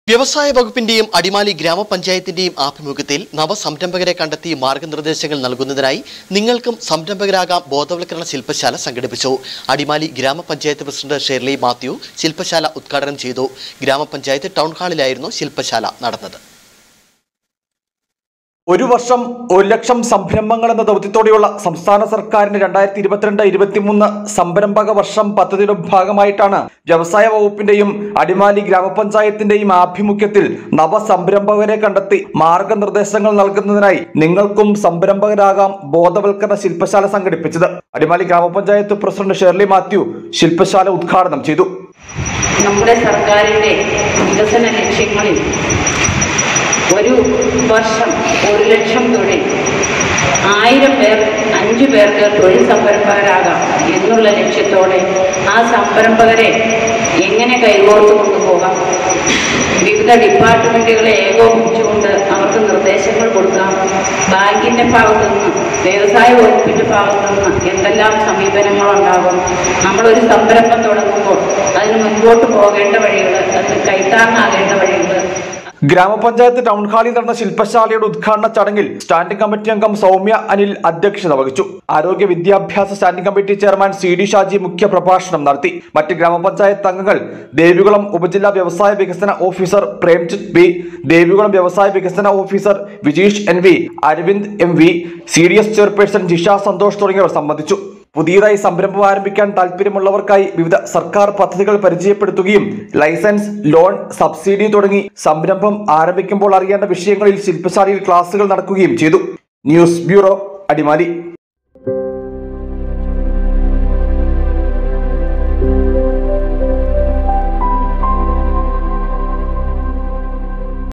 വ്യവസായ വകുപ്പിന്റെയും അടിമാലി ഗ്രാമപഞ്ചായത്തിന്റെയും ആഭിമുഖ്യത്തിൽ നവസംരംഭകരെ കണ്ടെത്തി മാർഗനിർദ്ദേശങ്ങൾ നൽകുന്നതിനായി നിങ്ങൾക്കും സംരംഭകരാകാം ബോധവൽക്കരണ ശില്പശാല സംഘടിപ്പിച്ചു അടിമാലി ഗ്രാമപഞ്ചായത്ത് പ്രസിഡന്റ് ഷെർലി മാത്യു ശില്പശാല ഉദ്ഘാടനം ചെയ്തു ഗ്രാമപഞ്ചായത്ത് ടൗൺ ഹാളിലായിരുന്നു ശില്പശാല നടന്നത് ഒരു വർഷം ഒരു ലക്ഷം സംരംഭങ്ങൾ എന്ന ദൗത്യത്തോടെയുള്ള സംസ്ഥാന സർക്കാരിന്റെ രണ്ടായിരത്തി ഇരുപത്തിരണ്ട് ഇരുപത്തിമൂന്ന് സംരംഭക വർഷം പദ്ധതിയുടെ ഭാഗമായിട്ടാണ് വ്യവസായ വകുപ്പിന്റെയും അടിമാലി ഗ്രാമപഞ്ചായത്തിന്റെയും ആഭിമുഖ്യത്തിൽ നവസംരംഭകരെ കണ്ടെത്തി മാർഗനിർദ്ദേശങ്ങൾ നൽകുന്നതിനായി നിങ്ങൾക്കും സംരംഭകരാകാം ബോധവൽക്കരണ ശില്പശാല സംഘടിപ്പിച്ചത് അടിമാലി ഗ്രാമപഞ്ചായത്ത് പ്രസിഡന്റ് ഷെർലി മാത്യു ശില്പശാല ഉദ്ഘാടനം ചെയ്തു നമ്മുടെ സർക്കാരിൻ്റെ വികസന ലക്ഷ്യങ്ങളിൽ ഒരു വർഷം ഒരു ലക്ഷം തൊഴിൽ ആയിരം പേർ അഞ്ചു പേർക്ക് തൊഴിൽ സംരംഭകരാകാം എന്നുള്ള ലക്ഷ്യത്തോടെ ആ സംരംഭകരെ എങ്ങനെ കൈകോർത്ത് കൊണ്ടുപോകാം വിവിധ ഡിപ്പാർട്ട്മെൻറ്റുകളെ ഏകോപിപ്പിച്ചുകൊണ്ട് അവർക്ക് നിർദ്ദേശങ്ങൾ കൊടുക്കാം ബാങ്കിൻ്റെ ഭാഗത്തു നിന്ന് വ്യവസായ വകുപ്പിൻ്റെ ഭാഗത്തു നിന്ന് എന്തെല്ലാം സമീപനങ്ങളുണ്ടാകും നമ്മളൊരു സംരംഭം തുടങ്ങുമ്പോൾ അതിന് മുൻപോട്ട് പോകേണ്ട വഴികൾ അതിന് കൈത്താങ്ങാകേണ്ട വഴികൾ ഗ്രാമപഞ്ചായത്ത് ടൗൺ ഹാളിൽ നടന്ന ശില്പശാലയുടെ ഉദ്ഘാടന ചടങ്ങിൽ സ്റ്റാൻഡിംഗ് കമ്മിറ്റി അംഗം സൗമ്യ അനിൽ അധ്യക്ഷത വഹിച്ചു ആരോഗ്യ വിദ്യാഭ്യാസ standing committee chairman C D Shaji മുഖ്യ പ്രഭാഷണം നടത്തി മറ്റ് ഗ്രാമപഞ്ചായത്ത് അംഗങ്ങൾ ദേവികുളം ഉപജില്ലാ വ്യവസായ വികസന ഓഫീസർ പ്രേംജിത്ത് ബി ദേവികുളം വ്യവസായ വികസന officer Vijeesh N V Aravind M V C D S chairperson Jisha Santhosh തുടങ്ങിയവർ സംബന്ധിച്ചു പുതിയതായി സംരംഭം ആരംഭിക്കാൻ താല്പര്യമുള്ളവർക്കായി വിവിധ സർക്കാർ പദ്ധതികൾ പരിചയപ്പെടുത്തുകയും ലൈസൻസ് ലോൺ സബ്സിഡി തുടങ്ങി സംരംഭം ആരംഭിക്കുമ്പോൾ അറിയേണ്ട വിഷയങ്ങളിൽ ശില്പശാലയിൽ ക്ലാസുകൾ നടക്കുകയും ചെയ്തു ന്യൂസ് ബ്യൂറോ അടിമാലി